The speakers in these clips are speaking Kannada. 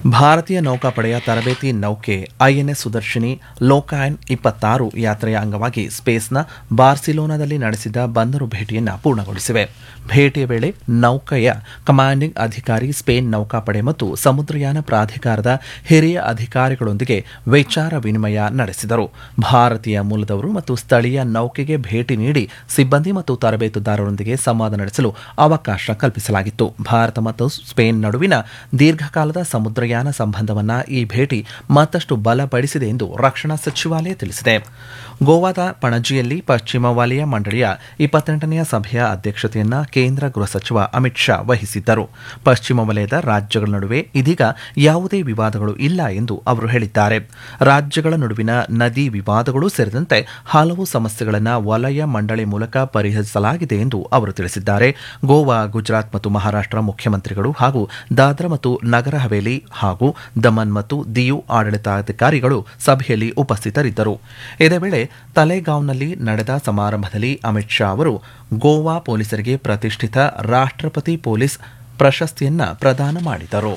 ಭಾರತೀಯ ನೌಕಾಪಡೆಯ ತರಬೇತಿ ನೌಕೆ ಐಎನ್ಎಸ್ ಸುದರ್ಶಿನಿ ಲೋಕಾಯನ್ ಇಪ್ಪತ್ತಾರು ಯಾತ್ರೆಯ ಅಂಗವಾಗಿ ಸ್ಪೇಸ್ನ ಬಾರ್ಸಿಲೋನಾದಲ್ಲಿ ನಡೆಸಿದ ಬಂದರು ಭೇಟಿಯನ್ನು ಪೂರ್ಣಗೊಳಿಸಿವೆ ಭೇಟಿಯ ವೇಳೆ ನೌಕೆಯ ಕಮಾಂಡಿಂಗ್ ಅಧಿಕಾರಿ ಸ್ಪೇನ್ ನೌಕಾಪಡೆ ಮತ್ತು ಸಮುದ್ರಯಾನ ಪ್ರಾಧಿಕಾರದ ಹಿರಿಯ ಅಧಿಕಾರಿಗಳೊಂದಿಗೆ ವಿಚಾರ ವಿನಿಮಯ ನಡೆಸಿದರು ಭಾರತೀಯ ಮೂಲದವರು ಮತ್ತು ಸ್ಥಳೀಯ ನೌಕೆಗೆ ಭೇಟಿ ನೀಡಿ ಸಿಬ್ಬಂದಿ ಮತ್ತು ತರಬೇತುದಾರರೊಂದಿಗೆ ಸಂವಾದ ನಡೆಸಲು ಅವಕಾಶ ಕಲ್ಪಿಸಲಾಗಿತ್ತು ಭಾರತ ಮತ್ತು ಸ್ಪೇನ್ ನಡುವಿನ ದೀರ್ಘಕಾಲದ ಸಮುದ್ರಯಾನ ಸಂಬಂಧವನ್ನ ಈ ಭೇಟಿ ಮತ್ತಷ್ಟು ಬಲಪಡಿಸಿದೆ ಎಂದು ರಕ್ಷಣಾ ಸಚಿವಾಲಯ ತಿಳಿಸಿದೆ ಗೋವಾದ ಪಣಜಿಯಲ್ಲಿ ಪಶ್ಚಿಮ ವಲಯ ಮಂಡಳಿಯ ಇಪ್ಪತ್ತೆಂಟನೆಯ ಸಭೆಯ ಅಧ್ಯಕ್ಷತೆಯನ್ನ ಕೇಂದ್ರ ಗೃಹ ಸಚಿವ ಅಮಿತ್ ಶಾ ವಹಿಸಿದ್ದರು ಪಶ್ಚಿಮ ವಲಯದ ರಾಜ್ಯಗಳ ನಡುವೆ ಇದೀಗ ಯಾವುದೇ ವಿವಾದಗಳು ಇಲ್ಲ ಎಂದು ಅವರು ಹೇಳಿದ್ದಾರೆ ರಾಜ್ಯಗಳ ನಡುವಿನ ನದಿ ವಿವಾದಗಳು ಸೇರಿದಂತೆ ಹಲವು ಸಮಸ್ಯೆಗಳನ್ನು ವಲಯ ಮಂಡಳಿ ಮೂಲಕ ಪರಿಹರಿಸಲಾಗಿದೆ ಎಂದು ಅವರು ತಿಳಿಸಿದ್ದಾರೆ ಗೋವಾ ಗುಜರಾತ್ ಮತ್ತು ಮಹಾರಾಷ್ಟ್ರ ಮುಖ್ಯಮಂತ್ರಿಗಳು ಹಾಗೂ ದಾದ್ರಾ ಮತ್ತು ನಗರ ಹವೇಲಿ ಹಾಗೂ ದಮನ್ ಮತ್ತು ದಿಯು ಆಡಳಿತಾಧಿಕಾರಿಗಳು ಸಭೆಯಲ್ಲಿ ಉಪಸ್ಥಿತರಿದ್ದರು ಇದೇ ವೇಳೆ ತಲೆಗಾಂವ್ನಲ್ಲಿ ನಡೆದ ಸಮಾರಂಭದಲ್ಲಿ ಅಮಿತ್ ಶಾ ಅವರು ಗೋವಾ ಪೊಲೀಸರಿಗೆ ಪ್ರತಿಷ್ಠಿತ ರಾಷ್ಟ್ರಪತಿ ಪೊಲೀಸ್ ಪ್ರಶಸ್ತಿಯನ್ನ ಪ್ರದಾನ ಮಾಡಿದರು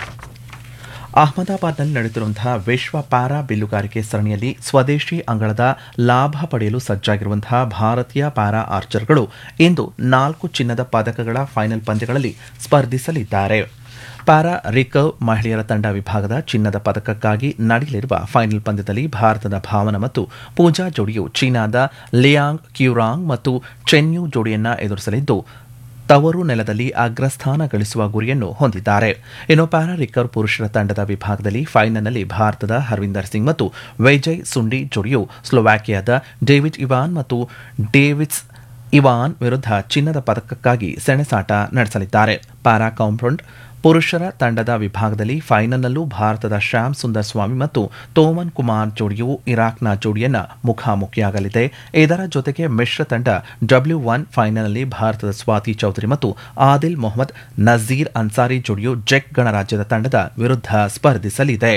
ಅಹಮದಾಬಾದ್ನಲ್ಲಿ ನಡೆಯುತ್ತಿರುವಂತಹ ವಿಶ್ವ ಪ್ಯಾರಾ ಬಿಲ್ಲುಗಾರಿಕೆ ಸರಣಿಯಲ್ಲಿ ಸ್ವದೇಶಿ ಅಂಗಳದ ಲಾಭ ಪಡೆಯಲು ಸಜ್ಜಾಗಿರುವಂತಹ ಭಾರತೀಯ ಪ್ಯಾರಾ ಆರ್ಚರ್ಗಳು ಇಂದು ನಾಲ್ಕು ಚಿನ್ನದ ಪದಕಗಳ ಫೈನಲ್ ಪಂದ್ಯಗಳಲ್ಲಿ ಸ್ಪರ್ಧಿಸಲಿದ್ದಾರೆ ಪ್ಯಾರಾ ರಿಕರ್ವ್ ಮಹಿಳೆಯರ ತಂಡ ವಿಭಾಗದ ಚಿನ್ನದ ಪದಕಕ್ಕಾಗಿ ನಡೆಯಲಿರುವ ಫೈನಲ್ ಪಂದ್ಯದಲ್ಲಿ ಭಾರತದ ಭಾವನ ಮತ್ತು ಪೂಜಾ ಜೋಡಿಯು ಚೀನಾದ ಲಿಯಾಂಗ್ ಕ್ಯೂರಾಂಗ್ ಮತ್ತು ಚೆನ್ಯು ಜೋಡಿಯನ್ನ ಎದುರಿಸಲಿದ್ದು ತವರು ನೆಲದಲ್ಲಿ ಅಗ್ರಸ್ಥಾನ ಗಳಿಸುವ ಗುರಿಯನ್ನು ಹೊಂದಿದ್ದಾರೆ ಇನ್ನು ಪ್ಯಾರಾ ರಿಕರ್ವ್ ಪುರುಷರ ತಂಡದ ವಿಭಾಗದಲ್ಲಿ ಫೈನಲ್ನಲ್ಲಿ ಭಾರತದ ಹರ್ವಿಂದರ್ ಸಿಂಗ್ ಮತ್ತು ವೈಜಯ್ ಸುಂಡಿ ಜೋಡಿಯು ಸ್ಲೋವಾಕಿಯಾದ ಡೇವಿಡ್ ಇವಾನ್ ಮತ್ತು ಡೇವಿಡ್ಸ್ ಇವಾನ್ ವಿರುದ್ಧ ಚಿನ್ನದ ಪದಕಕ್ಕಾಗಿ ಸೆಣಸಾಟ ನಡೆಸಲಿದ್ದಾರೆ ಪ್ಯಾರಾ ಕಾಂಪೌಂಡ್ ಪುರುಷರ ತಂಡದ ವಿಭಾಗದಲ್ಲಿ ಫೈನಲ್ನಲ್ಲೂ ಭಾರತದ ಶ್ಯಾಮ್ ಸುಂದರ್ ಸ್ವಾಮಿ ಮತ್ತು ತೋಮನ್ ಕುಮಾರ್ ಜೋಡಿಯು ಇರಾಕ್ನ ಜೋಡಿಯನ್ನ ಮುಖಾಮುಖಿಯಾಗಲಿದೆ ಇದರ ಜೊತೆಗೆ ಮಿಶ್ರ ತಂಡ ಡಬ್ಲ್ಯೂ ಒನ್ ಫೈನಲ್ನಲ್ಲಿ ಭಾರತದ ಸ್ವಾತಿ ಚೌಧರಿ ಮತ್ತು ಆದಿಲ್ ಮೊಹಮ್ಮದ್ ನಜೀರ್ ಅನ್ಸಾರಿ ಜೋಡಿಯು ಜೆಕ್ ಗಣರಾಜ್ಯದ ತಂಡದ ವಿರುದ್ಧ ಸ್ಪರ್ಧಿಸಲಿದೆ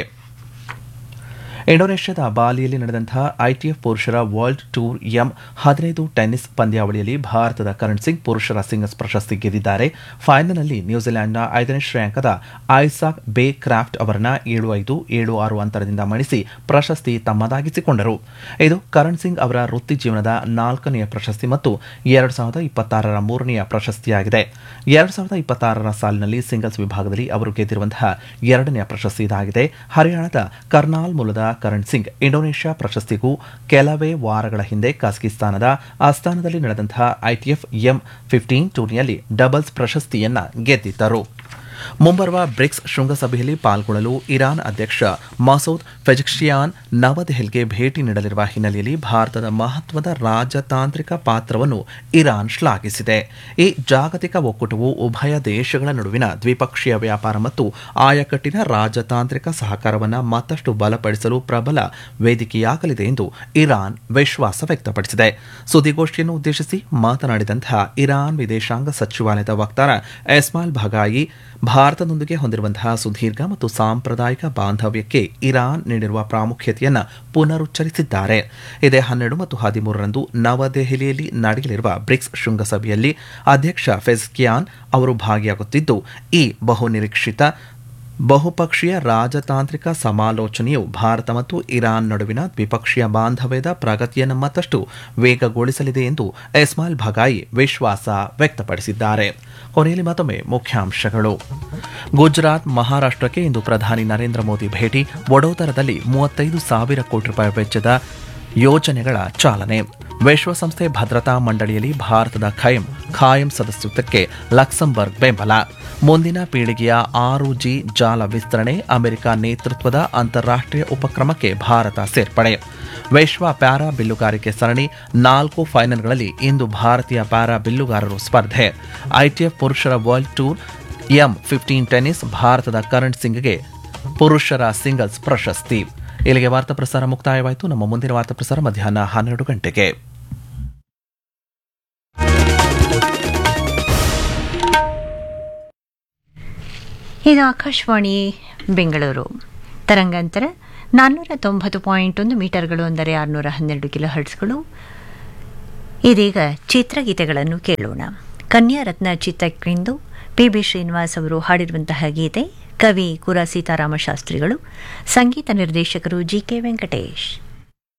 ಇಂಡೋನೇಷ್ಯಾದ ಬಾಲಿಯಲ್ಲಿ ನಡೆದಂತಹ ಐಟಿಎಫ್ ಪುರುಷರ ವರ್ಲ್ಡ್ ಟೂರ್ ಎಂ ಹದಿನೈದು ಟೆನ್ನಿಸ್ ಪಂದ್ಯಾವಳಿಯಲ್ಲಿ ಭಾರತದ ಕರಣ್ ಸಿಂಗ್ ಪುರುಷರ ಸಿಂಗಲ್ಸ್ ಪ್ರಶಸ್ತಿ ಗೆದ್ದಿದ್ದಾರೆ ಫೈನಲ್ನಲ್ಲಿ ನ್ಯೂಜಿಲೆಂಡ್ನ ಐದನೇ ಶ್ರೇಯಾಂಕದ ಐಸಾಕ್ ಬೇ ಕ್ರಾಫ್ಟ್ ಅವರನ್ನ ಏಳು ಐದು ಏಳು ಆರು ಅಂತರದಿಂದ ಮಣಿಸಿ ಪ್ರಶಸ್ತಿ ತಮ್ಮದಾಗಿಸಿಕೊಂಡರು ಇದು ಕರಣ್ ಸಿಂಗ್ ಅವರ ವೃತ್ತಿ ಜೀವನದ ನಾಲ್ಕನೆಯ ಪ್ರಶಸ್ತಿ ಮತ್ತು ಎರಡು ಸಾವಿರದ ಇಪ್ಪತ್ತಾರರ ಮೂರನೆಯ ಪ್ರಶಸ್ತಿಯಾಗಿದೆ ಎರಡು ಸಾವಿರದ ಇಪ್ಪತ್ತಾರರ ಸಾಲಿನಲ್ಲಿ ಸಿಂಗಲ್ಸ್ ವಿಭಾಗದಲ್ಲಿ ಅವರು ಗೆದ್ದಿರುವಂತಹ ಎರಡನೆಯ ಪ್ರಶಸ್ತಿ ಇದಾಗಿದೆ ಹರಿಯಾಣದ ಕರ್ನಾಲ್ ಮೂಲದ ಕರಣ್ ಸಿಂಗ್ ಇಂಡೋನೇಷ್ಯಾ ಪ್ರಶಸ್ತಿಗೂ ಕೆಲವೇ ವಾರಗಳ ಹಿಂದೆ ಕಜಕಿಸ್ತಾನದ ಆಸ್ಥಾನದಲ್ಲಿ ನಡೆದಂತಹ ಐಟಿಎಫ್ ಎಂ ಫಿಫ್ಟೀನ್ ಟೂರ್ನಿಯಲ್ಲಿ ಡಬಲ್ಸ್ ಪ್ರಶಸ್ತಿಯನ್ನ ಗೆದ್ದಿದ್ದರು ಮುಂಬರುವ ಬ್ರಿಕ್ಸ್ ಶೃಂಗಸಭೆಯಲ್ಲಿ ಪಾಲ್ಗೊಳ್ಳಲು ಇರಾನ್ ಅಧ್ಯಕ್ಷ ಮಸೂದ್ ಫೆಜಿಕ್ಷಿಯಾನ್ ನವದೆಹಲಿಗೆ ಭೇಟಿ ನೀಡಲಿರುವ ಹಿನ್ನೆಲೆಯಲ್ಲಿ ಭಾರತದ ಮಹತ್ವದ ರಾಜತಾಂತ್ರಿಕ ಪಾತ್ರವನ್ನು ಇರಾನ್ ಶ್ಲಾಘಿಸಿದೆ ಈ ಜಾಗತಿಕ ಒಕ್ಕೂಟವು ಉಭಯ ದೇಶಗಳ ನಡುವಿನ ದ್ವಿಪಕ್ಷೀಯ ವ್ಯಾಪಾರ ಮತ್ತು ಆಯಕಟ್ಟಿನ ರಾಜತಾಂತ್ರಿಕ ಸಹಕಾರವನ್ನು ಮತ್ತಷ್ಟು ಬಲಪಡಿಸಲು ಪ್ರಬಲ ವೇದಿಕೆಯಾಗಲಿದೆ ಎಂದು ಇರಾನ್ ವಿಶ್ವಾಸ ವ್ಯಕ್ತಪಡಿಸಿದೆ ಸುದ್ದಿಗೋಷ್ಠಿಯನ್ನು ಉದ್ದೇಶಿಸಿ ಮಾತನಾಡಿದಂತಹ ಇರಾನ್ ವಿದೇಶಾಂಗ ಸಚಿವಾಲಯದ ವಕ್ತಾರ ಎಸ್ಮಾಲ್ ಭಗಾಯಿ ಭಾರತದೊಂದಿಗೆ ಹೊಂದಿರುವಂತಹ ಸುದೀರ್ಘ ಮತ್ತು ಸಾಂಪ್ರದಾಯಿಕ ಬಾಂಧವ್ಯಕ್ಕೆ ಇರಾನ್ ನೀಡಿರುವ ಪ್ರಾಮುಖ್ಯತೆಯನ್ನು ಪುನರುಚ್ಚರಿಸಿದ್ದಾರೆ ಇದೇ ಹನ್ನೆರಡು ಮತ್ತು ಹದಿಮೂರರಂದು ನವದೆಹಲಿಯಲ್ಲಿ ನಡೆಯಲಿರುವ ಬ್ರಿಕ್ಸ್ ಶೃಂಗಸಭೆಯಲ್ಲಿ ಅಧ್ಯಕ್ಷ ಫೆಜ್ಕಿಯಾನ್ ಅವರು ಭಾಗಿಯಾಗುತ್ತಿದ್ದು ಈ ಬಹುನಿರೀಕ್ಷಿತ ಬಹುಪಕ್ಷೀಯ ರಾಜತಾಂತ್ರಿಕ ಸಮಾಲೋಚನೆಯು ಭಾರತ ಮತ್ತು ಇರಾನ್ ನಡುವಿನ ದ್ವಿಪಕ್ಷೀಯ ಬಾಂಧವ್ಯದ ಪ್ರಗತಿಯನ್ನು ಮತ್ತಷ್ಟು ವೇಗಗೊಳಿಸಲಿದೆ ಎಂದು ಎಸ್ಮಾಲ್ ಭಗಾಯಿ ವಿಶ್ವಾಸ ವ್ಯಕ್ತಪಡಿಸಿದ್ದಾರೆ ಕೊನೆಯಲ್ಲಿ ಮತ್ತೊಮ್ಮೆ ಮುಖ್ಯಾಂಶಗಳು ಗುಜರಾತ್ ಮಹಾರಾಷ್ಟ್ರಕ್ಕೆ ಇಂದು ಪ್ರಧಾನಿ ನರೇಂದ್ರ ಮೋದಿ ಭೇಟಿ ವಡೋದರದಲ್ಲಿ ಮೂವತ್ತೈದು ಸಾವಿರ ಕೋಟಿ ರೂಪಾಯಿ ವೆಚ್ಚದ ಯೋಜನೆಗಳ ಚಾಲನೆ ವಿಶ್ವಸಂಸ್ಥೆ ಭದ್ರತಾ ಮಂಡಳಿಯಲ್ಲಿ ಭಾರತದ ಖಾಯಂ ಖಾಯಂ ಸದಸ್ಯತ್ವಕ್ಕೆ ಲಕ್ಸಂಬರ್ಗ್ ಬೆಂಬಲ ಮುಂದಿನ ಪೀಳಿಗೆಯ ಆರು ಜಿ ಜಾಲ ವಿಸ್ತರಣೆ ಅಮೆರಿಕ ನೇತೃತ್ವದ ಅಂತಾರಾಷ್ಟ್ರೀಯ ಉಪಕ್ರಮಕ್ಕೆ ಭಾರತ ಸೇರ್ಪಡೆ ವಿಶ್ವ ಪ್ಯಾರಾ ಬಿಲ್ಲುಗಾರಿಕೆ ಸರಣಿ ನಾಲ್ಕು ಫೈನಲ್ಗಳಲ್ಲಿ ಇಂದು ಭಾರತೀಯ ಪ್ಯಾರಾ ಬಿಲ್ಲುಗಾರರು ಸ್ಪರ್ಧೆ ಐಟಿಎಫ್ ಪುರುಷರ world tour M fifteen tennis ಭಾರತದ ಕರಣ್ ಸಿಂಗ್ಗೆ ಪುರುಷರ ಸಿಂಗಲ್ಸ್ ಪ್ರಶಸ್ತಿ ಇಲ್ಲಿಗೆ ವಾರ್ತಾ ಪ್ರಸಾರ ಮುಕ್ತಾಯವಾಯಿತು ನಮ್ಮ ಮುಂದಿನ ವಾರ್ತಾ ಪ್ರಸಾರ ಮಧ್ಯಾಹ್ನ ಹನ್ನೆರಡು ಗಂಟೆಗೆ ಇದು ಆಕಾಶವಾಣಿ ಬೆಂಗಳೂರು ತರಂಗಾಂತರ ನಾನ್ನೂರ ತೊಂಬತ್ತು ಪಾಯಿಂಟ್ ಒಂದು ಮೀಟರ್ಗಳು ಅಂದರೆ ಆರುನೂರ ಹನ್ನೆರಡು ಕಿಲೋ ಹರ್ಟ್ಸ್ಗಳು ಇದೀಗ ಚಿತ್ರಗೀತೆಗಳನ್ನು ಕೇಳೋಣ ಕನ್ಯಾ ರತ್ನ ಚಿತ್ರಕ್ಕೆಂದು ಪಿ ಬಿ ಶ್ರೀನಿವಾಸ್ ಅವರು ಹಾಡಿರುವಂತಹ ಗೀತೆ ಕವಿ ಕುರ ಸೀತಾರಾಮ ಶಾಸ್ತ್ರಿಗಳು ಸಂಗೀತ ನಿರ್ದೇಶಕರು ಜಿ ಕೆ ವೆಂಕಟೇಶ್